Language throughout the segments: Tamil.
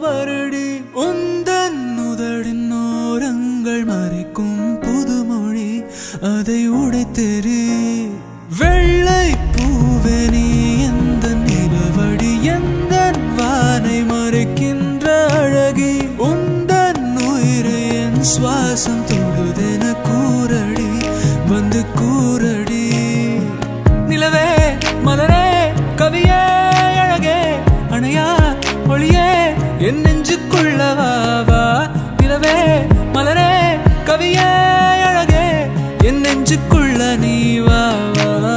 வருடி உந்தன் உதடின் ஓரங்கள் மறைக்கும் புதுமொழி அதை உடைத்தெறி வெள்ளை பூவே நீ எந்த நிலவடி எந்த வானை மறைக்கின்ற அழகி உந்தன் உயிரை என் சுவாசம் தொடுதென கூறடி வந்து கூறடி நிலவே மலரே கவியே அழகே அணையா ஒளியே என் நெஞ்சுக்குள்ள வா வா நிலவே மலரே கவியே அழகே என் நெஞ்சுக்குள்ள நீ வா வா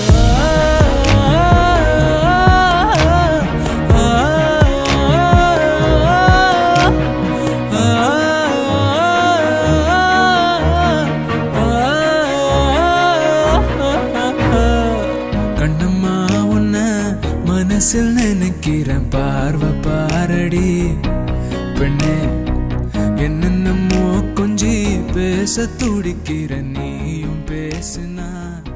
கண்ணம்மா உன்ன மனசில் நினைக்கிறேன் பார்வை பாரடி பெண்ணே என்னென்னமோ கொஞ்சி பேச துடிக்கிற நீயும் பேசினா